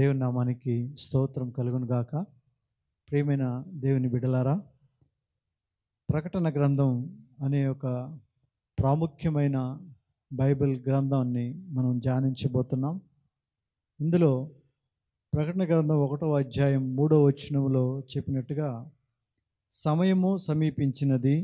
దేవుని నామానికి స్తోత్రం కలుగును గాక ప్రియమైన దేవుని బిడలారా ప్రకటన గ్రంథం అనే ఒక ప్రాముఖ్యమైన బైబిల్ గ్రంథాన్ని మనం ధ్యానించబోతున్నాం ఇందులో ప్రకటన గ్రంథం ఒకటో అధ్యాయం మూడో వచనంలో చెప్పినట్టుగా సమయము సమీపించినది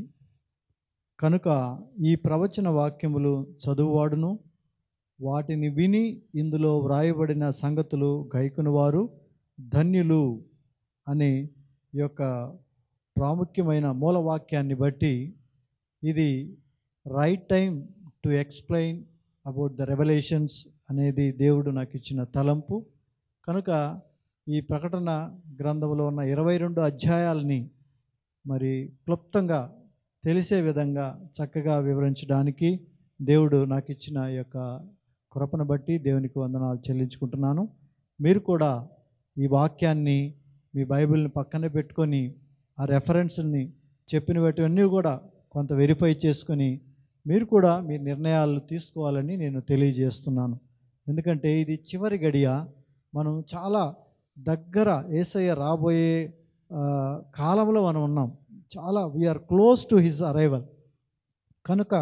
కనుక ఈ ప్రవచన వాక్యములు చదువువాడును వాటిని విని ఇందులో వ్రాయబడిన సంగతులు గైకునివారు ధన్యులు అనే ఈ యొక్క ప్రాముఖ్యమైన మూలవాక్యాన్ని బట్టి ఇది right time to explain about the revolutions అనేది దేవుడు నాకు ఇచ్చిన తలంపు కనుక ఈ ప్రకటన గ్రంథంలో ఉన్న ఇరవై రెండు అధ్యాయాలని మరి క్లుప్తంగా తెలిసే విధంగా చక్కగా వివరించడానికి దేవుడు నాకు ఇచ్చిన ఈ యొక్క కృపను బట్టి దేవునికి వందనాలు చెల్లించుకుంటున్నాను మీరు కూడా ఈ వాక్యాన్ని మీ బైబిల్ని పక్కన పెట్టుకొని ఆ రెఫరెన్స్ని చెప్పినవన్నీ కూడా కొంత వెరిఫై చేసుకొని మీరు కూడా మీ నిర్ణయాలు తీసుకోవాలని నేను తెలియజేస్తున్నాను ఎందుకంటే ఇది చివరి గడియ మనం చాలా దగ్గర ఏసయ్య రాబోయే ఆ, కాలంలో మనం ఉన్నాం చాలా we're close to his arrival కనుక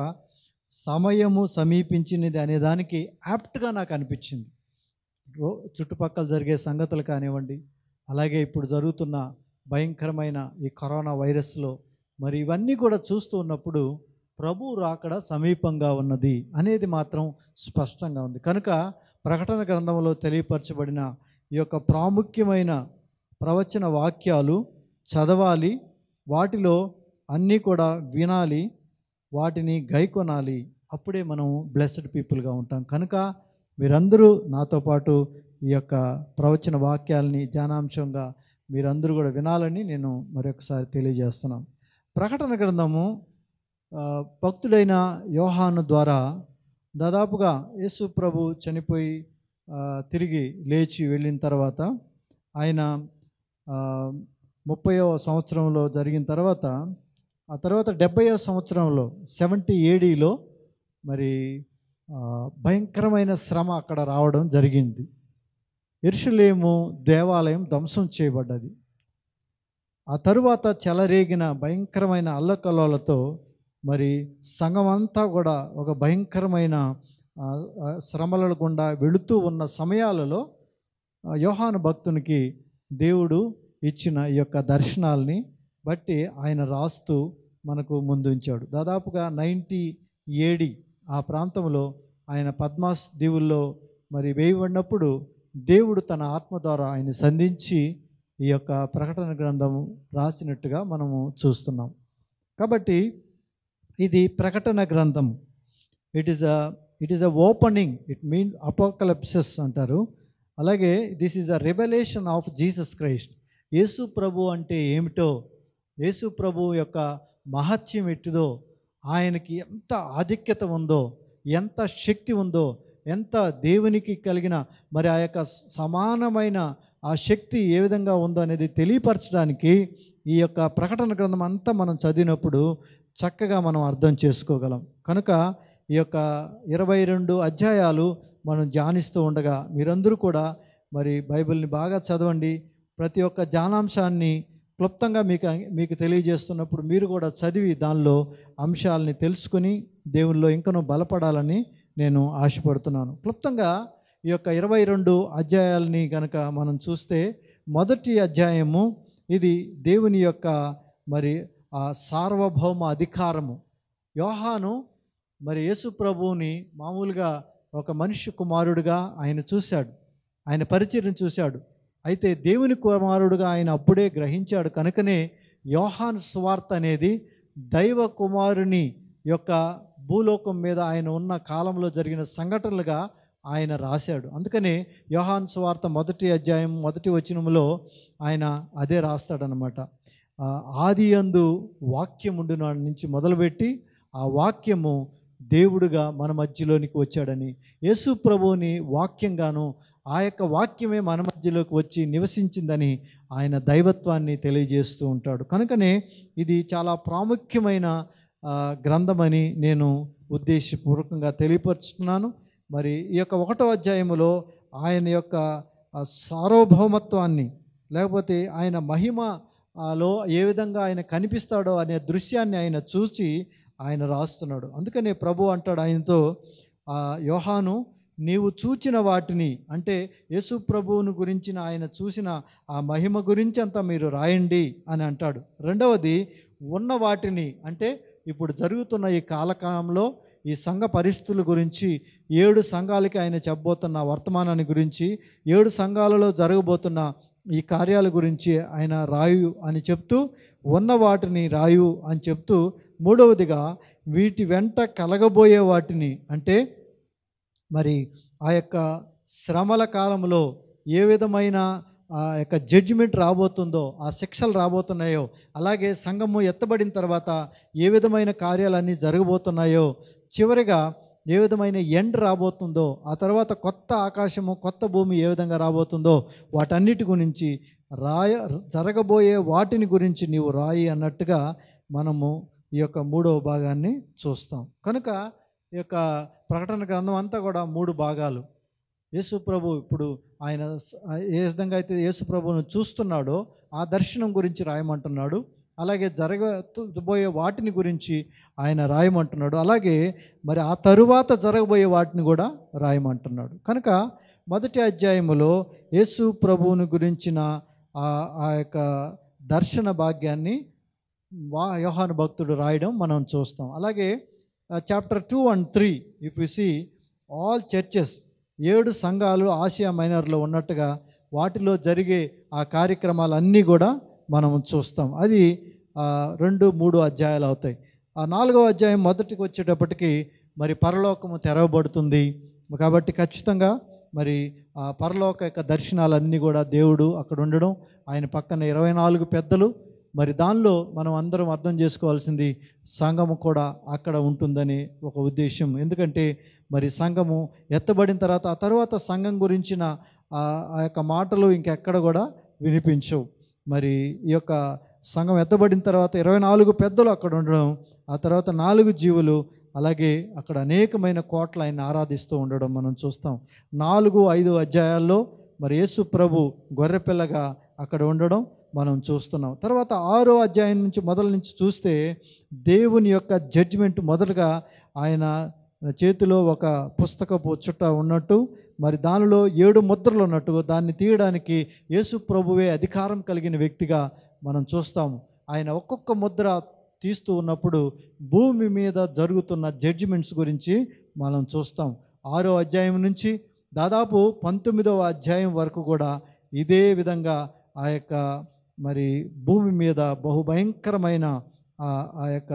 సమయము సమీపించినది అనే దానికి యాప్ట్గా నాకు అనిపించింది రో చుట్టుపక్కల జరిగే సంగతులు కానివ్వండి అలాగే ఇప్పుడు జరుగుతున్న భయంకరమైన ఈ కరోనా వైరస్లో మరి ఇవన్నీ కూడా చూస్తూ ఉన్నప్పుడు ప్రభు రాకడ సమీపంగా ఉన్నది అనేది మాత్రం స్పష్టంగా ఉంది కనుక ప్రకటన గ్రంథంలో తెలియపరచబడిన ఈ యొక్క ప్రాముఖ్యమైన ప్రవచన వాక్యాలు చదవాలి వాటిలో అన్నీ కూడా వినాలి వాటిని గైకొనాలి అప్పుడే మనం బ్లెస్డ్ పీపుల్గా ఉంటాం కనుక మీరందరూ నాతో పాటు ఈ యొక్క ప్రవచన వాక్యాలని ధ్యానాంశంగా మీరందరూ కూడా వినాలని నేను మరొకసారి తెలియజేస్తున్నాను ప్రకటన గ్రంథము ఆ, భక్తుడైన యోహాను ద్వారా దాదాపుగా యేసు ప్రభు చనిపోయి ఆ, తిరిగి లేచి వెళ్ళిన తర్వాత ఆయన ఆ, ముప్పయో సంవత్సరంలో జరిగిన తర్వాత ఆ తర్వాత డెబ్బయో సంవత్సరంలో సెవెంటీ ఏడీలో మరి ఆ, భయంకరమైన శ్రమ అక్కడ రావడం జరిగింది ఎరుషులేము దేవాలయం ధ్వంసం చేయబడ్డది ఆ తరువాత చెలరేగిన భయంకరమైన అల్లకల్లోలతో మరి సంఘమంతా కూడా ఒక భయంకరమైన ఆ, ఆ, శ్రమల గుండా వెళుతూ ఉన్న సమయాలలో ఆ, యోహాను భక్తునికి దేవుడు ఇచ్చిన ఈ యొక్క దర్శనాల్ని బట్టి ఆయన రాస్తూ మనకు ముందు ఉంచాడు దాదాపుగా నైంటీ ఏడి ఆ ప్రాంతంలో ఆయన పద్మాస్ దీవుల్లో మరి వేయబడినప్పుడు దేవుడు తన ఆత్మ ద్వారా ఆయన సంధించి ఈ యొక్క ప్రకటన గ్రంథం రాసినట్టుగా మనము చూస్తున్నాం కాబట్టి ఇది ప్రకటన గ్రంథం it is a it is a opening it means apocalypses అంటారు అలాగే this is a revolution of Jesus Christ యేసు ప్రభు అంటే ఏమిటో యేసు ప్రభు యొక్క మహత్యం ఎట్టిదో ఆయనకి ఎంత ఆధిక్యత ఉందో ఎంత శక్తి ఉందో ఎంత దేవునికి కలిగిన మరి ఆ యొక్క సమానమైన ఆ శక్తి ఏ విధంగా ఉందో అనేది తెలియపరచడానికి ఈ యొక్క ప్రకటన గ్రంథం అంతా మనం చదివినప్పుడు చక్కగా మనం అర్థం చేసుకోగలం కనుక ఈ యొక్క ఇరవై రెండు అధ్యాయాలు మనం ధ్యానిస్తూ ఉండగా మీరందరూ కూడా మరి బైబిల్ని బాగా చదవండి ప్రతి ఒక్క ధ్యానాంశాన్ని క్లుప్తంగా మీకు మీకు తెలియజేస్తున్నప్పుడు మీరు కూడా చదివి దానిలో అంశాలని తెలుసుకుని దేవుల్లో ఇంకనూ బలపడాలని నేను ఆశపడుతున్నాను క్లుప్తంగా ఈ యొక్క ఇరవై రెండు అధ్యాయాలని కనుక మనం చూస్తే మొదటి అధ్యాయము ఇది దేవుని యొక్క మరి ఆ సార్వభౌమ అధికారము యోహాను మరి యేసు ప్రభువుని మామూలుగా ఒక మనిషి కుమారుడిగా ఆయన చూశాడు ఆయన పరిచయం చూశాడు అయితే దేవుని కుమారుడుగా ఆయన అప్పుడే గ్రహించాడు కనుకనే యోహాన్ సువార్త అనేది దైవ కుమారుని యొక్క భూలోకం మీద ఆయన ఉన్న కాలంలో జరిగిన సంఘటనలుగా ఆయన రాశాడు అందుకనే యోహాన్ సువార్త మొదటి అధ్యాయం మొదటి వచనంలో ఆయన అదే రాస్తాడనమాట ఆ, ఆది అందు వాక్యం ఉండిన నుంచి మొదలుపెట్టి ఆ వాక్యము దేవుడుగా మన మధ్యలోనికి వచ్చాడని యేసు ప్రభువుని వాక్యంగాను ఆ యొక్క వాక్యమే మన మధ్యలోకి వచ్చి నివసించిందని ఆయన దైవత్వాన్ని తెలియజేస్తూ ఉంటాడు కనుకనే ఇది చాలా ప్రాముఖ్యమైన ఆ, గ్రంథమని నేను ఉద్దేశపూర్వకంగా తెలియపరుచుతున్నాను మరి ఈ యొక్క ఒకటో అధ్యాయములో ఆయన యొక్క ఆ సార్వభౌమత్వాన్ని లేకపోతే ఆయన మహిమ ఆ, లో ఏ విధంగా ఆయన కనిపిస్తాడో అనే దృశ్యాన్ని ఆయన చూసి ఆయన రాస్తున్నాడు అందుకనే ప్రభు అంటాడు ఆయనతో ఆ, యోహాను నీవు చూచిన వాటిని అంటే యేసు ప్రభువును గురించిన ఆయన చూసిన ఆ మహిమ గురించి అంతా మీరు రాయండి అని అంటాడు రెండవది ఉన్న వాటిని అంటే ఇప్పుడు జరుగుతున్న ఈ కాలకాలంలో ఈ సంఘ పరిస్థితుల గురించి ఏడు సంఘాలకి ఆయన చెప్పబోతున్న వర్తమానాన్ని గురించి ఏడు సంఘాలలో జరగబోతున్న ఈ కార్యాల గురించి ఆయన రాయు అని చెప్తూ ఉన్న వాటిని రాయు అని చెప్తూ మూడవదిగా వీటి వెంట కలగబోయే వాటిని అంటే మరి ఆ యొక్క శ్రమల కాలంలో ఏ విధమైన ఆ యొక్క జడ్జిమెంట్ రాబోతుందో ఆ శిక్షలు రాబోతున్నాయో అలాగే సంఘము ఎత్తబడిన తర్వాత ఏ విధమైన కార్యాలన్నీ జరగబోతున్నాయో చివరిగా ఏ విధమైన ఎండ్ రాబోతుందో ఆ తర్వాత కొత్త ఆకాశము కొత్త భూమి ఏ విధంగా రాబోతుందో వాటన్నిటి గురించి రాయ జరగబోయే వాటిని గురించి నీవు రాయి అన్నట్టుగా మనము ఈ యొక్క మూడవ భాగాన్ని చూస్తాం కనుక ఈ యొక్క ప్రకటన గ్రంథం అంతా కూడా మూడు భాగాలు యేసు ప్రభు ఇప్పుడు ఆయన స- ఏ విధంగా అయితే యేసు ప్రభువును చూస్తున్నాడో ఆ దర్శనం గురించి రాయమంటున్నాడు అలాగే జరగబోయే వాటిని గురించి ఆయన రాయమంటున్నాడు అలాగే మరి ఆ తరువాత జరగబోయే వాటిని కూడా రాయమంటున్నాడు కనుక మొదటి అధ్యాయములో యేసు ప్రభువుని గురించిన ఆ ఆ యొక్క దర్శన భాగ్యాన్ని వా యోహాను భక్తుడు రాయడం మనం చూస్తాం అలాగే chapter two and three if you see all churches ఏడు సంఘాలు ఆసియా మైనర్లో ఉన్నట్టుగా వాటిలో జరిగే ఆ కార్యక్రమాలన్నీ కూడా మనం చూస్తాం అది ఆ, రెండు మూడు అధ్యాయాలు అవుతాయి ఆ నాలుగవ అధ్యాయం మొదటికి వచ్చేటప్పటికి మరి పరలోకము తెరవబడుతుంది కాబట్టి ఖచ్చితంగా మరి ఆ పరలోక యొక్క దర్శనాలన్నీ కూడా దేవుడు అక్కడ ఉండడం ఆయన పక్కన ఇరవై నాలుగు పెద్దలు మరి దానిలో మనం అందరం అర్థం చేసుకోవాల్సింది సంఘము కూడా అక్కడ ఉంటుందని ఒక ఉద్దేశం ఎందుకంటే మరి సంఘము ఎత్తబడిన తర్వాత ఆ తర్వాత సంఘం గురించిన ఆ ఆ యొక్క మాటలు ఇంకెక్కడ కూడా వినిపించవు మరి ఈ యొక్క సంఘం ఎత్తబడిన తర్వాత ఇరవై నాలుగు పెద్దలు అక్కడ ఉండడం ఆ తర్వాత నాలుగు జీవులు అలాగే అక్కడ అనేకమైన కోట్ల ఆయన ఆరాధిస్తూ ఉండడం మనం చూస్తాం నాలుగు ఐదు అధ్యాయాల్లో మరి యేసు ప్రభు గొర్రెపిల్లగా అక్కడ ఉండడం మనం చూస్తున్నాం తర్వాత ఆరో అధ్యాయం నుంచి మొదల నుంచి చూస్తే దేవుని యొక్క జడ్జిమెంట్ మొదటగా ఆయన చేతిలో ఒక పుస్తకపు చుట్ట ఉన్నట్టు మరి దానిలో ఏడు ముద్రలు ఉన్నట్టు దాన్ని తీయడానికి యేసు ప్రభువే అధికారం కలిగిన వ్యక్తిగా మనం చూస్తాము ఆయన ఒక్కొక్క ముద్ర తీస్తూ ఉన్నప్పుడు భూమి మీద జరుగుతున్న జడ్జిమెంట్స్ గురించి మనం చూస్తాం ఆరో అధ్యాయం నుంచి దాదాపు పంతొమ్మిదవ అధ్యాయం వరకు కూడా ఇదే విధంగా ఆ యొక్క మరి భూమి మీద బహుభయంకరమైన ఆ- ఆ యొక్క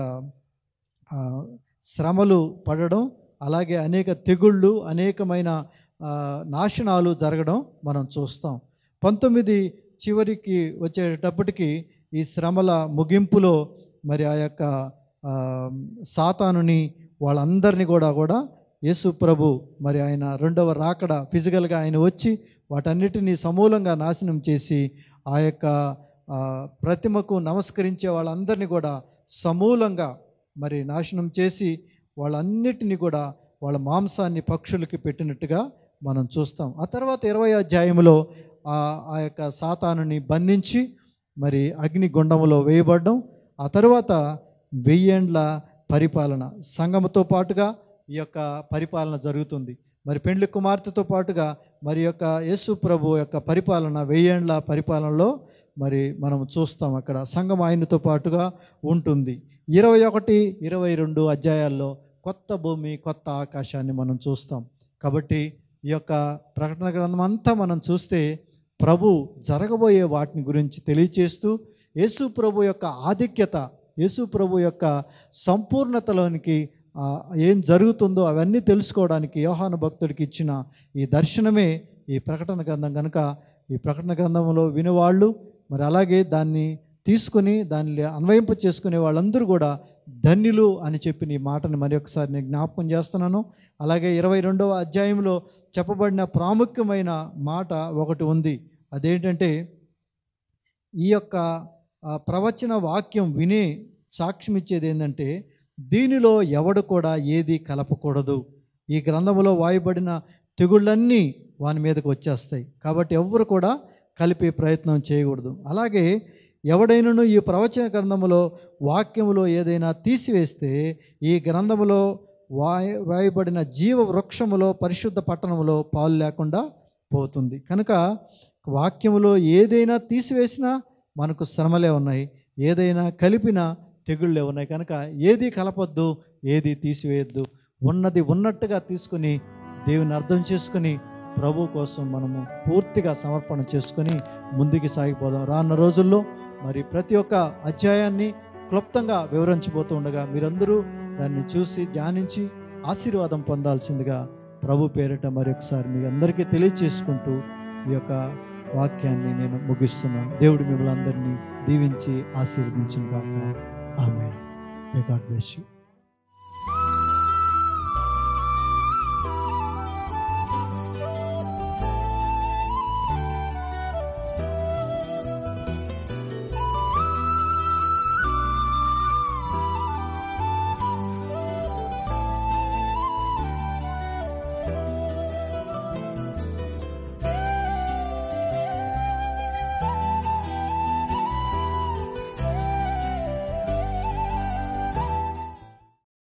ఆ, శ్రమలు పడడం అలాగే అనేక తెగుళ్ళు అనేకమైన ఆ, నాశనాలు జరగడం మనం చూస్తాం పంతొమ్మిది చివరికి వచ్చేటప్పటికి ఈ శ్రమల ముగింపులో మరి ఆ యొక్క ఆ, సాతానుని వాళ్ళందరినీ కూడా కూడా యేసు ప్రభు మరి ఆయన రెండవ రాకడ ఫిజికల్గా ఆయన వచ్చి వాటన్నిటినీ సమూలంగా నాశనం చేసి ఆ యొక్క ఆ, ప్రతిమకు నమస్కరించే వాళ్ళందరినీ కూడా సమూలంగా మరి నాశనం చేసి వాళ్ళన్నిటినీ కూడా వాళ్ళ మాంసాన్ని పక్షులకి పెట్టినట్టుగా మనం చూస్తాం ఆ తర్వాత ఇరవై అధ్యాయంలో ఆ ఆ యొక్క సాతానుని బంధించి మరి అగ్ని గుండములో వేయబడడం ఆ తర్వాత వెయ్యేండ్ల పరిపాలన సంఘముతో పాటుగా ఈ యొక్క పరిపాలన జరుగుతుంది మరి పెండ్లి కుమార్తెతో పాటుగా మరి యొక్క యేసు ప్రభు యొక్క పరిపాలన వెయ్యేండ్ల పరిపాలనలో మరి మనం చూస్తాం అక్కడ సంఘం ఆయనతో పాటుగా ఉంటుంది ఇరవై ఒకటి ఇరవై రెండు అధ్యాయాల్లో కొత్త భూమి కొత్త ఆకాశాన్ని మనం చూస్తాం కాబట్టి ఈ యొక్క ప్రకటన గ్రంథం అంతా మనం చూస్తే ప్రభు జరగబోయే వాటిని గురించి తెలియచేస్తూ యేసు ప్రభు యొక్క ఆధిక్యత యేసు ప్రభు యొక్క సంపూర్ణతలోనికి ఆ, ఏం జరుగుతుందో అవన్నీ తెలుసుకోవడానికి యోహాను భక్తుడికి ఇచ్చిన ఈ దర్శనమే ఈ ప్రకటన గ్రంథం కనుక ఈ ప్రకటన గ్రంథంలో వినేవాళ్ళు మరి అలాగే దాన్ని తీసుకుని దాన్ని అన్వయింప చేసుకునే వాళ్ళందరూ కూడా ధన్యులు అని చెప్పిన ఈ మాటని మరి ఒకసారి నేను జ్ఞాపకం చేస్తున్నాను అలాగే ఇరవై రెండవ అధ్యాయంలో చెప్పబడిన ప్రాముఖ్యమైన మాట ఒకటి ఉంది అదేంటంటే ఈ యొక్క ఆ, ప్రవచన వాక్యం వినే సాక్ష్యం ఇచ్చేది ఏంటంటే దీనిలో ఎవడు కూడా ఏది కలపకూడదు ఈ గ్రంథములో వాయబడిన తెగుళ్ళన్నీ వాని మీదకి వచ్చేస్తాయి కాబట్టి ఎవ్వరు కూడా కలిపే ప్రయత్నం చేయకూడదు అలాగే ఎవడైనను ఈ ప్రవచన గ్రంథములో వాక్యములో ఏదైనా తీసివేస్తే ఈ గ్రంథములో వాయ వ్రాయబడిన జీవ వృక్షములో పరిశుద్ధ పట్టణములో పాలు లేకుండా పోతుంది కనుక వాక్యములో ఏదైనా తీసివేసినా మనకు శ్రమలే ఉన్నాయి ఏదైనా కలిపినా తెగుళ్ళే ఉన్నాయి కనుక ఏది కలపొద్దు ఏది తీసివేయద్దు ఉన్నది ఉన్నట్టుగా తీసుకుని దేవుని అర్థం చేసుకుని ప్రభు కోసం మనము పూర్తిగా సమర్పణ చేసుకొని ముందుకు సాగిపోదాం రానున్న రోజుల్లో మరి ప్రతి ఒక్క అధ్యాయాన్ని క్లుప్తంగా వివరించబోతూ ఉండగా మీరందరూ దాన్ని చూసి ధ్యానించి ఆశీర్వాదం పొందాల్సిందిగా ప్రభు పేరిట మరి ఒకసారి మీ అందరికీ తెలియచేసుకుంటూ ఈ యొక్క వాక్యాన్ని నేను ముగిస్తున్నాను దేవుడు మిమ్మల్ని అందరినీ దీవించి ఆశీర్వదించిన కాక ఆమె గాడ్ బ్లెస్ యూ